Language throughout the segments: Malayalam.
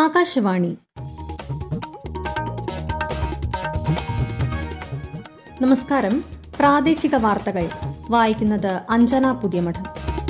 ആകാശവാണി നമസ്കാരം പ്രാദേശിക വാർത്തകൾ വായിക്കുന്നത് അഞ്ജന പുതിയമഠം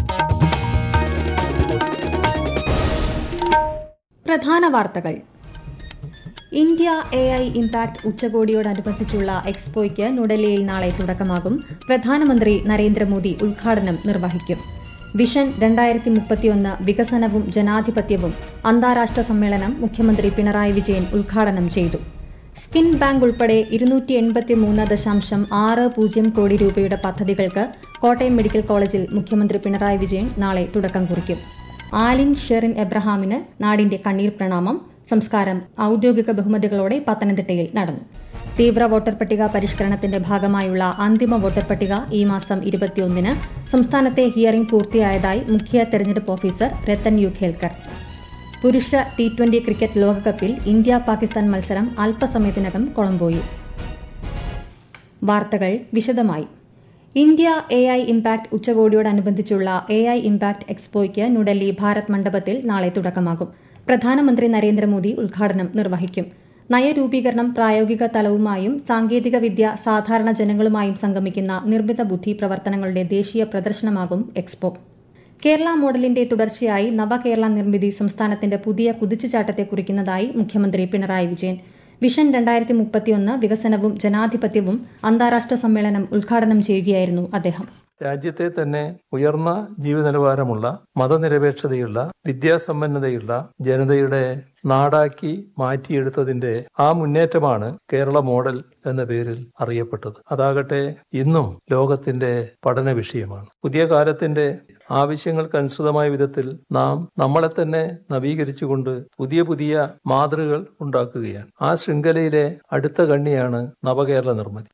പ്രധാന വാർത്തകൾ ഇന്ത്യ എ ഐ ഇംപാക്ട് ഉച്ചകോടിയോടനുബന്ധിച്ചുള്ള എക്സ്പോയ്ക്ക് ന്യൂഡൽഹിയിൽ നാളെ തുടക്കമാകും പ്രധാനമന്ത്രി നരേന്ദ്രമോദി ഉദ്ഘാടനം നിർവഹിക്കും വിഷൻ രണ്ടായിരത്തി മുപ്പത്തിയൊന്ന് വികസനവും ജനാധിപത്യവും അന്താരാഷ്ട്ര സമ്മേളനം മുഖ്യമന്ത്രി പിണറായി വിജയൻ ഉദ്ഘാടനം ചെയ്തു സ്കിൻ ബാങ്ക് ഉൾപ്പെടെ ഇരുന്നൂറ്റി എൺപത്തിമൂന്ന് ദശാംശം ആറ് പൂജ്യം കോടി രൂപയുടെ പദ്ധതികൾക്ക് കോട്ടയം മെഡിക്കൽ കോളേജിൽ മുഖ്യമന്ത്രി പിണറായി വിജയൻ നാളെ തുടക്കം കുറിക്കും ആലിൻ ഷെറിൻ എബ്രഹാമിന് നാടിന്റെ കണ്ണീർ പ്രണാമം സംസ്കാരം ഔദ്യോഗിക ബഹുമതികളോടെ പത്തനംതിട്ടയിൽ നടന്നു തീവ്ര വോട്ടർ പട്ടിക പരിഷ്കരണത്തിന്റെ ഭാഗമായുള്ള അന്തിമ വോട്ടർ പട്ടിക ഈ മാസം ഇരുപത്തിയൊന്നിന് സംസ്ഥാനത്തെ ഹിയറിംഗ് പൂർത്തിയായതായി മുഖ്യ തെരഞ്ഞെടുപ്പ് ഓഫീസർ രത്തൻ യു ഖേൽക്കർ പുരുഷ ടി ട്വന്റി ക്രിക്കറ്റ് ലോകകപ്പിൽ ഇന്ത്യ പാകിസ്ഥാൻ മത്സരം അല്പസമയത്തിനകം കൊളംബോയിൽ വാർത്തകൾ വിശദമായി ഇന്ത്യ എ ഐ ഇംപാക്ട് ഉച്ചകോടിയോടനുബന്ധിച്ചുള്ള എ ഐ ഇംപാക്ട് എക്സ്പോയ്ക്ക് ന്യൂഡൽഹി ഭാരത് മണ്ഡപത്തിൽ നാളെ തുടക്കമാകും പ്രധാനമന്ത്രി നരേന്ദ്രമോദി ഉദ്ഘാടനം നിർവഹിക്കും നയരൂപീകരണം പ്രായോഗിക തലവുമായും സാങ്കേതിക വിദ്യ സാധാരണ ജനങ്ങളുമായും സംഗമിക്കുന്ന നിർമ്മിത ബുദ്ധി പ്രവർത്തനങ്ങളുടെ ദേശീയ പ്രദർശനമാകും എക്സ്പോ കേരള മോഡലിന്റെ തുടർച്ചയായി നവകേരള നിർമ്മിതി സംസ്ഥാനത്തിന്റെ പുതിയ കുതിച്ചുചാട്ടത്തെ കുറിക്കുന്നതായി മുഖ്യമന്ത്രി പിണറായി വിജയൻ വിഷൻ രണ്ടായിരത്തി മുപ്പത്തിയൊന്ന് വികസനവും ജനാധിപത്യവും അന്താരാഷ്ട്ര സമ്മേളനം ഉദ്ഘാടനം ചെയ്യുകയായിരുന്നു അദ്ദേഹം രാജ്യത്തെ തന്നെ ഉയർന്ന ജീവനിലവാരമുള്ള മതനിരപേക്ഷതയുള്ള വിദ്യാസമ്പന്നതയുള്ള ജനതയുടെ നാടാക്കി മാറ്റിയെടുത്തതിന്റെ ആ മുന്നേറ്റമാണ് കേരള മോഡൽ എന്ന പേരിൽ അറിയപ്പെട്ടത് അതാകട്ടെ ഇന്നും ലോകത്തിന്റെ പഠന വിഷയമാണ് പുതിയ കാലത്തിന്റെ ആവശ്യങ്ങൾക്കനുസൃതമായ വിധത്തിൽ നാം നമ്മളെ തന്നെ നവീകരിച്ചുകൊണ്ട് പുതിയ പുതിയ മാതൃകൾ ഉണ്ടാക്കുകയാണ് ആ ശൃംഖലയിലെ അടുത്ത കണ്ണിയാണ് നവകേരള നിർമ്മിതി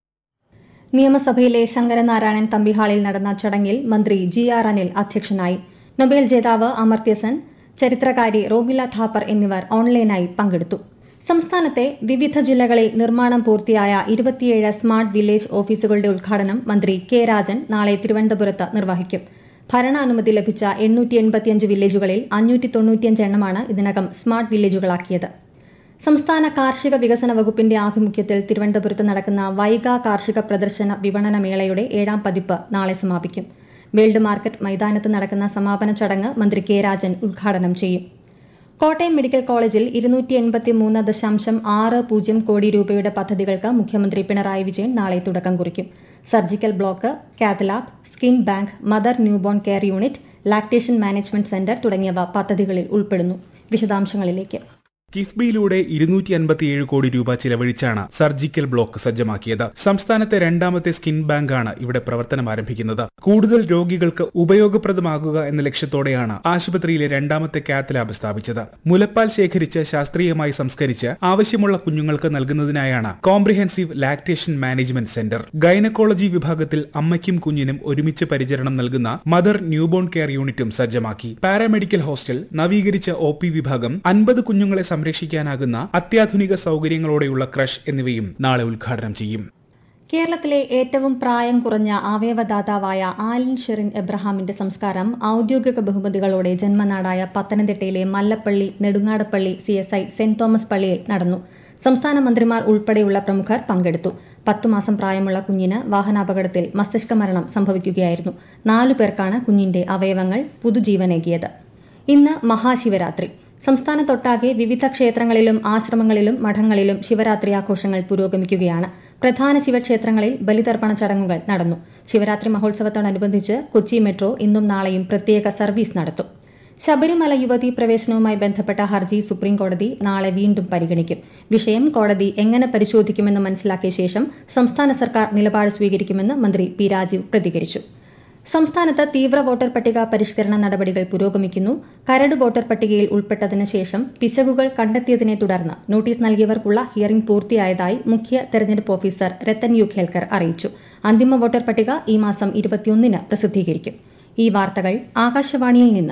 നിയമസഭയിലെ ശങ്കരനാരായണൻ തമ്പിഹാളിൽ നടന്ന ചടങ്ങിൽ മന്ത്രി ജി ആർ അനിൽ അധ്യക്ഷനായി നൊബേൽ ജേതാവ് അമർത്യ ചരിത്രകാരി റോമില ഥാപ്പർ എന്നിവർ ഓൺലൈനായി പങ്കെടുത്തു സംസ്ഥാനത്തെ വിവിധ ജില്ലകളിൽ നിർമ്മാണം പൂർത്തിയായ ഇരുപത്തിയേഴ് സ്മാർട്ട് വില്ലേജ് ഓഫീസുകളുടെ ഉദ്ഘാടനം മന്ത്രി കെ രാജൻ നാളെ തിരുവനന്തപുരത്ത് നിർവഹിക്കും ഭരണാനുമതി ലഭിച്ച എണ്ണൂറ്റി എൺപത്തിയഞ്ച് വില്ലേജുകളിൽ അഞ്ഞൂറ്റി തൊണ്ണൂറ്റിയഞ്ച് എണ്ണമാണ് ഇതിനകം സ്മാർട്ട് വില്ലേജുകളാക്കിയത് സംസ്ഥാന കാർഷിക വികസന വകുപ്പിന്റെ ആഭിമുഖ്യത്തിൽ തിരുവനന്തപുരത്ത് നടക്കുന്ന വൈഗ കാർഷിക പ്രദർശന വിപണന മേളയുടെ ഏഴാം പതിപ്പ് നാളെ സമാപിക്കും വേൾഡ് മാർക്കറ്റ് മൈതാനത്ത് നടക്കുന്ന സമാപന ചടങ്ങ് മന്ത്രി കെ രാജൻ ഉദ്ഘാടനം ചെയ്യും കോട്ടയം മെഡിക്കൽ കോളേജിൽ ഇരുന്നൂറ്റി എൺപത്തിമൂന്ന് ദശാംശം ആറ് പൂജ്യം കോടി രൂപയുടെ പദ്ധതികൾക്ക് മുഖ്യമന്ത്രി പിണറായി വിജയൻ നാളെ തുടക്കം കുറിക്കും surgical block cath lab skin bank mother newborn care unit lactation management centre തുടങ്ങിയവ പദ്ധതികളിൽ ഉൾപ്പെടുന്നു വിശദാംശങ്ങളിലേക്ക് കിഫ്ബിയിലൂടെ ഇരുന്നൂറ്റി അൻപത്തിയേഴ് കോടി രൂപ ചിലവഴിച്ചാണ് സർജിക്കൽ ബ്ലോക്ക് സജ്ജമാക്കിയത് സംസ്ഥാനത്തെ രണ്ടാമത്തെ സ്കിൻ ബാങ്കാണ് ഇവിടെ പ്രവർത്തനം ആരംഭിക്കുന്നത് കൂടുതൽ രോഗികൾക്ക് ഉപയോഗപ്രദമാകുക എന്ന ലക്ഷ്യത്തോടെയാണ് ആശുപത്രിയിലെ രണ്ടാമത്തെ കാത്ത് ലാബ് സ്ഥാപിച്ചത് മുലപ്പാൽ ശേഖരിച്ച് ശാസ്ത്രീയമായി സംസ്കരിച്ച് ആവശ്യമുള്ള കുഞ്ഞുങ്ങൾക്ക് നൽകുന്നതിനായാണ് comprehensive lactation management centre gynaecology വിഭാഗത്തിൽ അമ്മയ്ക്കും കുഞ്ഞിനും ഒരുമിച്ച് പരിചരണം നൽകുന്ന മദർ ന്യൂബോൺ കെയർ യൂണിറ്റും സജ്ജമാക്കി പാരാമെഡിക്കൽ ഹോസ്റ്റൽ നവീകരിച്ച ഒ വിഭാഗം അൻപത് കുഞ്ഞുങ്ങളെ സംരക്ഷിക്കാനാകുന്ന അത്യാധുനിക സൗകര്യങ്ങളോടെയുള്ള ക്രഷ് എന്നിവയും നാളെ ഉദ്ഘാടനം ചെയ്യും കേരളത്തിലെ ഏറ്റവും പ്രായം കുറഞ്ഞ അവയവദാതാവായ ആലിൻ ഷെറിൻ എബ്രഹാമിന്റെ സംസ്കാരം ഔദ്യോഗിക ബഹുമതികളോടെ ജന്മനാടായ പത്തനംതിട്ടയിലെ Mallappally Nedungadappally C S I saint Thomas പള്ളിയിൽ നടന്നു സംസ്ഥാന മന്ത്രിമാർ ഉൾപ്പെടെയുള്ള പ്രമുഖർ പങ്കെടുത്തു പത്തു മാസം പ്രായമുള്ള കുഞ്ഞിന് വാഹനാപകടത്തിൽ മസ്തിഷ്ക മരണം സംഭവിക്കുകയായിരുന്നു നാലു പേർക്കാണ് കുഞ്ഞിന്റെ അവയവങ്ങൾ പുതുജീവനേകിയത് ഇന്ന് മഹാശിവരാത്രി സംസ്ഥാനത്തൊട്ടാകെ വിവിധ ക്ഷേത്രങ്ങളിലും ആശ്രമങ്ങളിലും മഠങ്ങളിലും ശിവരാത്രി ആഘോഷങ്ങൾ പുരോഗമിക്കുകയാണ് പ്രധാന ശിവക്ഷേത്രങ്ങളിൽ ബലിതർപ്പണ ചടങ്ങുകൾ നടന്നു ശിവരാത്രി മഹോത്സവത്തോടനുബന്ധിച്ച് കൊച്ചി മെട്രോ ഇന്നും നാളെയും പ്രത്യേക സർവീസ് നടത്തും ശബരിമല യുവതി പ്രവേശനവുമായി ബന്ധപ്പെട്ട ഹർജി സുപ്രീംകോടതി നാളെ വീണ്ടും പരിഗണിക്കും വിഷയം കോടതി എങ്ങനെ പരിശോധിക്കുമെന്ന് മനസ്സിലാക്കിയ ശേഷം സംസ്ഥാന സർക്കാർ നിലപാട് സ്വീകരിക്കുമെന്ന് മന്ത്രി പി രാജീവ് പ്രതികരിച്ചു സംസ്ഥാനത്ത് തീവ്ര വോട്ടർ പട്ടിക പരിഷ്കരണ നടപടികൾ പുരോഗമിക്കുന്നു കരട് വോട്ടർ പട്ടികയിൽ ഉൾപ്പെട്ടതിന് ശേഷം പിശകുകൾ കണ്ടെത്തിയതിനെ തുടർന്ന് നോട്ടീസ് നൽകിയവർക്കുള്ള ഹിയറിംഗ് പൂർത്തിയായതായി മുഖ്യ തെരഞ്ഞെടുപ്പ് ഓഫീസർ രത്തൻ യു ഖേൽക്കർ അറിയിച്ചു അന്തിമ വോട്ടർ പട്ടിക ഈ മാസം ഇരുപത്തിയൊന്നിന് പ്രസിദ്ധീകരിക്കും ഈ വാർത്തകൾ ആകാശവാണിയിൽ നിന്ന്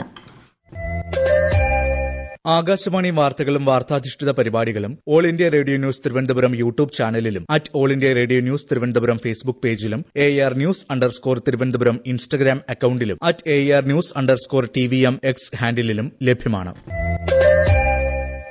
ആകാശവാണി വാർത്തകളും വാർത്താധിഷ്ഠിത പരിപാടികളും all India radio news Thiruvananthapuram YouTube ചാനലിലും at all India radio news Thiruvananthapuram Facebook പേജിലും A R news underscore Thiruvananthapuram Instagram അക്കൌണ്ടിലും at A R news underscore T V M X ഹാൻഡിലും ലഭ്യമാണ്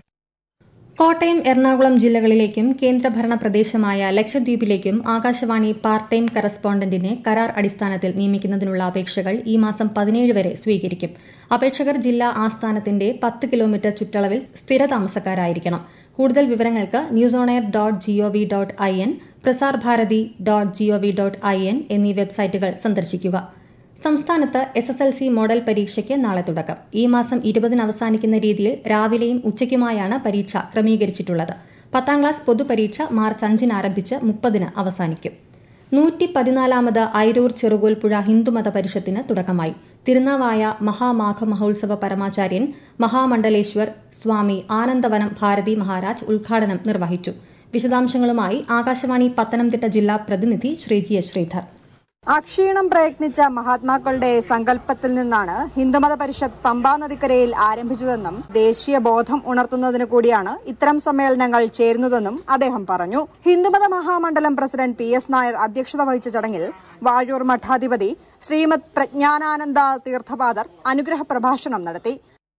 കോട്ടയം എറണാകുളം ജില്ലകളിലേക്കും കേന്ദ്രഭരണ പ്രദേശമായ ലക്ഷദ്വീപിലേക്കും ആകാശവാണി പാർട്ട് ടൈം കറസ്പോണ്ടന്റിനെ കരാർ അടിസ്ഥാനത്തിൽ നിയമിക്കുന്നതിനുള്ള അപേക്ഷകൾ ഈ മാസം പതിനേഴ് വരെ സ്വീകരിക്കും അപേക്ഷകർ ജില്ലാ ആസ്ഥാനത്തിന്റെ പത്ത് കിലോമീറ്റർ ചുറ്റളവിൽ സ്ഥിരതാമസക്കാരായിരിക്കണം കൂടുതൽ വിവരങ്ങൾക്ക് news on air dot G O V dot I N Prasar Bharati dot G O V dot I N എന്നീ വെബ്സൈറ്റുകൾ സന്ദർശിക്കുക സംസ്ഥാനത്ത് S S L C model പരീക്ഷയ്ക്ക് നാളെ തുടക്കം ഈ മാസം ഇരുപതിന് അവസാനിക്കുന്ന രീതിയിൽ രാവിലെയും ഉച്ചയ്ക്കുമായാണ് പരീക്ഷ ക്രമീകരിച്ചിട്ടുള്ളത് പത്താം ക്ലാസ് പൊതുപരീക്ഷ മാർച്ച് അഞ്ചിന് ആരംഭിച്ച് മുപ്പതിന് അവസാനിക്കും നൂറ്റി പതിനാലാമത് ഐരൂർ ചെറുകോൽപ്പുഴ ഹിന്ദുമത പരിഷത്തിന് തുടക്കമായി തിരുനാവായ മഹാമാഘ മഹോത്സവ പരമാചാര്യൻ മഹാമണ്ഡലേശ്വർ സ്വാമി ആനന്ദവനം ഭാരതി മഹാരാജ് ഉദ്ഘാടനം നിർവഹിച്ചു വിശദാംശങ്ങളുമായി ആകാശവാണി പത്തനംതിട്ട ജില്ലാ പ്രതിനിധി ശ്രീജി എസ് ശ്രീധർ അക്ഷീണം പ്രയത്നിച്ച മഹാത്മാക്കളുടെ സങ്കല്പത്തിൽ നിന്നാണ് ഹിന്ദുമത പരിഷത്ത് പമ്പാ നദിക്കരയിൽ ആരംഭിച്ചതെന്നും ദേശീയ ബോധം ഉണർത്തുന്നതിന് കൂടിയാണ് ഇത്തരം സമ്മേളനങ്ങൾ ചേരുന്നതെന്നും അദ്ദേഹം പറഞ്ഞു ഹിന്ദുമത മഹാമണ്ഡലം പ്രസിഡന്റ് പി എസ് നായർ അധ്യക്ഷത വഹിച്ച ചടങ്ങിൽ വാഴൂർ മഠാധിപതി ശ്രീമദ് പ്രജ്ഞാനാനന്ദ തീർത്ഥപാദർ അനുഗ്രഹ പ്രഭാഷണം നടത്തി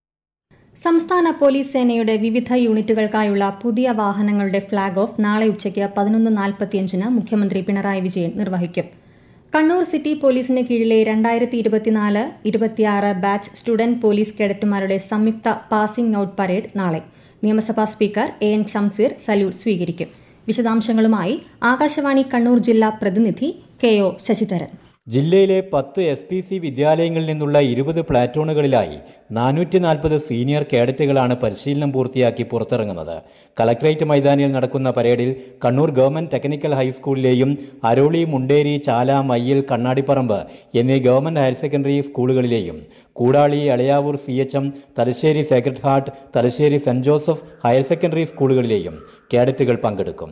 സംസ്ഥാന പോലീസ് സേനയുടെ വിവിധ യൂണിറ്റുകൾക്കായുള്ള പുതിയ വാഹനങ്ങളുടെ ഫ്ളാഗ് ഓഫ് നാളെ ഉച്ചയ്ക്ക് പതിനൊന്ന് നാൽപ്പത്തിയഞ്ചിന് മുഖ്യമന്ത്രി പിണറായി വിജയൻ നിർവഹിക്കും കണ്ണൂർ സിറ്റി പോലീസിന് കീഴിലെ രണ്ടായിരത്തി ഇരുപത്തിനാല് ഇരുപത്തിയാറ് ബാച്ച് സ്റ്റുഡന്റ് പോലീസ് കേഡറ്റുമാരുടെ സംയുക്ത പാസിംഗ് ഔട്ട് പരേഡ് നാളെ നിയമസഭാ speaker A N Shamseer salute സ്വീകരിക്കും വിശദാംശങ്ങളുമായി ആകാശവാണി കണ്ണൂർ ജില്ലാ പ്രതിനിധി കെ ഒ ശശിധരൻ ജില്ലയിലെ പത്ത് എസ് പി സി വിദ്യാലയങ്ങളിൽ നിന്നുള്ള ഇരുപത് പ്ലാറ്റൂണുകളിലായി നാനൂറ്റി നാൽപ്പത് സീനിയർ കേഡറ്റുകളാണ് പരിശീലനം പൂർത്തിയാക്കി പുറത്തിറങ്ങുന്നത് കളക്ടറേറ്റ് മൈതാനിയിൽ നടക്കുന്ന പരേഡിൽ കണ്ണൂർ ഗവൺമെന്റ് ടെക്നിക്കൽ ഹൈസ്കൂളിലെയും അരോളി മുണ്ടേരി ചാല മയ്യിൽ കണ്ണാടിപ്പറമ്പ് എന്നീ ഗവൺമെന്റ് ഹയർ സെക്കൻഡറി സ്കൂളുകളിലെയും Koodali Elayavoor C H M Thalassery sacred heart Thalassery saint Joseph higher secondary സ്കൂളുകളിലെയും കേഡറ്റുകൾ പങ്കെടുക്കും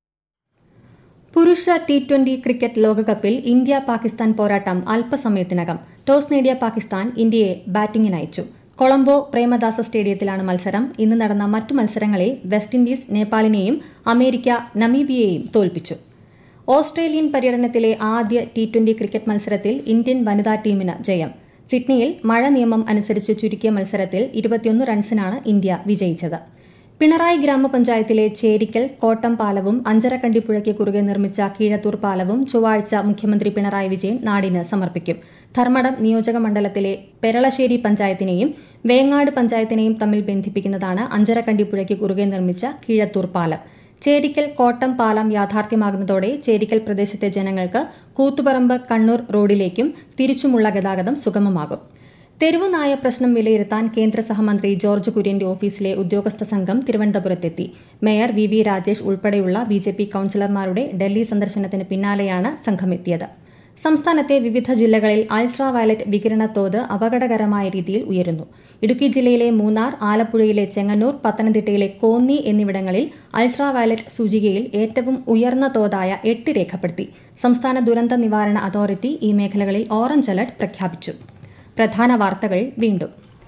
പുരുഷ ടി ട്വന്റി ക്രിക്കറ്റ് ലോകകപ്പിൽ ഇന്ത്യ പാകിസ്ഥാൻ പോരാട്ടം അല്പസമയത്തിനകം ടോസ് നേടിയ പാകിസ്ഥാൻ ഇന്ത്യയെ ബാറ്റിംഗിനയച്ചു കൊളംബോ പ്രേമദാസ സ്റ്റേഡിയത്തിലാണ് മത്സരം ഇന്ന് നടന്ന മറ്റു മത്സരങ്ങളിൽ വെസ്റ്റ് ഇൻഡീസ് നേപ്പാളിനെയും അമേരിക്ക നമീബിയയെയും തോൽപ്പിച്ചു ഓസ്ട്രേലിയൻ പര്യടനത്തിലെ ആദ്യ ടി ട്വന്റി ക്രിക്കറ്റ് മത്സരത്തിൽ ഇന്ത്യൻ വനിതാ ടീമിന് ജയം സിഡ്നിയിൽ മഴ നിയമം അനുസരിച്ച് ചുരുക്കിയ മത്സരത്തിൽ ഇരുപത്തിയൊന്ന് റൺസിനാണ് ഇന്ത്യ വിജയിച്ചത് പിണറായി ഗ്രാമപഞ്ചായത്തിലെ ചേരിക്കൽ കോട്ടം പാലവും അഞ്ചരക്കണ്ടിപ്പുഴയ്ക്ക് കുറുകെ നിർമ്മിച്ച കീഴത്തൂർ പാലവും ചൊവ്വാഴ്ച മുഖ്യമന്ത്രി പിണറായി വിജയൻ നാടിന് സമർപ്പിക്കും ധർമ്മടം നിയോജക മണ്ഡലത്തിലെ പെരളശ്ശേരി പഞ്ചായത്തിനെയും വേങ്ങാട് പഞ്ചായത്തിനെയും തമ്മിൽ ബന്ധിപ്പിക്കുന്നതാണ് അഞ്ചരക്കണ്ടിപ്പുഴയ്ക്ക് കുറുകെ നിർമ്മിച്ച കീഴത്തൂർ പാലം ചേരിക്കൽ കോട്ടം പാലം യാഥാർത്ഥ്യമാകുന്നതോടെ ചേരിക്കൽ പ്രദേശത്തെ ജനങ്ങൾക്ക് കൂത്തുപറമ്പ് കണ്ണൂർ റോഡിലേക്കും തിരിച്ചുമുള്ള ഗതാഗതം സുഗമമാകും തെരുവുനായ പ്രശ്നം വിലയിരുത്താൻ കേന്ദ്ര സഹമന്ത്രി ജോർജ് കുര്യന്റെ ഓഫീസിലെ ഉദ്യോഗസ്ഥ സംഘം തിരുവനന്തപുരത്തെത്തി മേയർ വി വി രാജേഷ് ഉൾപ്പെടെയുള്ള ബി ജെ പി കൌൺസിലർമാരുടെ ഡൽഹി സന്ദർശനത്തിന് പിന്നാലെയാണ് സംഘമെത്തിയത് സംസ്ഥാനത്തെ വിവിധ ജില്ലകളിൽ അൾട്രാ വയലറ്റ് വികിരണ തോത് അപകടകരമായ രീതിയിൽ ഉയരുന്നു ഇടുക്കി ജില്ലയിലെ മൂന്നാർ ആലപ്പുഴയിലെ ചെങ്ങന്നൂർ പത്തനംതിട്ടയിലെ കോന്നി എന്നിവിടങ്ങളിൽ അൾട്രാ വയലറ്റ് സൂചികയിൽ ഏറ്റവും ഉയർന്ന തോതായ എട്ട് രേഖപ്പെടുത്തി സംസ്ഥാന ദുരന്ത നിവാരണ അതോറിറ്റി ഈ മേഖലകളിൽ ഓറഞ്ച് അലർട്ട് പ്രഖ്യാപിച്ചു പ്രധാന വാർത്തകൾ വീണ്ടും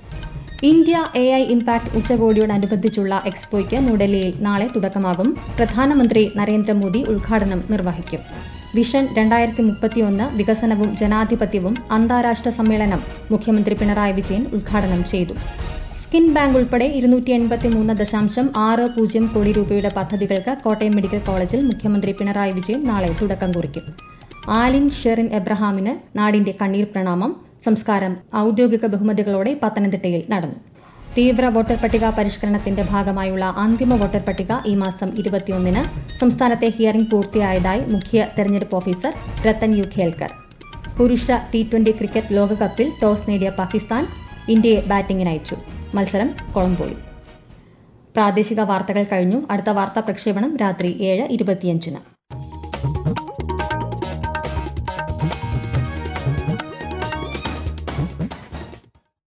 ഇന്ത്യ എ ഐ ഇംപാക്ട് ഉച്ചകോടിയോടനുബന്ധിച്ചുള്ള എക്സ്പോയ്ക്ക് ന്യൂഡൽഹിയിൽ നാളെ തുടക്കമാകും പ്രധാനമന്ത്രി നരേന്ദ്രമോദി ഉദ്ഘാടനം നിർവഹിക്കും വിഷൻ രണ്ടായിരത്തി മുപ്പത്തിയൊന്ന് വികസനവും ജനാധിപത്യവും അന്താരാഷ്ട്ര സമ്മേളനം മുഖ്യമന്ത്രി പിണറായി വിജയൻ ഉദ്ഘാടനം ചെയ്തു സ്കിൻ ബാങ്ക് ഉൾപ്പെടെ ഇരുന്നൂറ്റി എൺപത്തിമൂന്ന് ദശാംശം ആറ് പൂജ്യം കോടി രൂപയുടെ പദ്ധതികൾക്ക് കോട്ടയം മെഡിക്കൽ കോളേജിൽ മുഖ്യമന്ത്രി പിണറായി വിജയൻ നാളെ തുടക്കം കുറിക്കും ആലിൻ ഷെറിൻ എബ്രഹാമിന് നാടിന്റെ കണ്ണീർ പ്രണാമം സംസ്കാരം ഔദ്യോഗിക ബഹുമതികളോടെ പത്തനംതിട്ടയിൽ നടന്നു തീവ്ര വോട്ടർ പട്ടിക പരിഷ്കരണത്തിന്റെ ഭാഗമായുള്ള അന്തിമ വോട്ടർ പട്ടിക ഈ മാസം ഇരുപത്തിയൊന്നിന് സംസ്ഥാനത്തെ ഹിയറിംഗ് പൂർത്തിയായതായി മുഖ്യ തെരഞ്ഞെടുപ്പ് ഓഫീസർ രത്തൻ യു ഖേൽക്കർ പുരുഷ ടി ട്വന്റി ക്രിക്കറ്റ് ലോകകപ്പിൽ ടോസ് നേടിയ പാകിസ്ഥാൻ ഇന്ത്യയെ ബാറ്റിംഗിനയച്ചു മത്സരം കൊളംബോയിൽ പ്രാദേശിക വാർത്തകൾ കഴിഞ്ഞു അടുത്ത വാർത്താ പ്രക്ഷേപണം രാത്രി ഏഴ് ഇരുപത്തിയഞ്ചിന്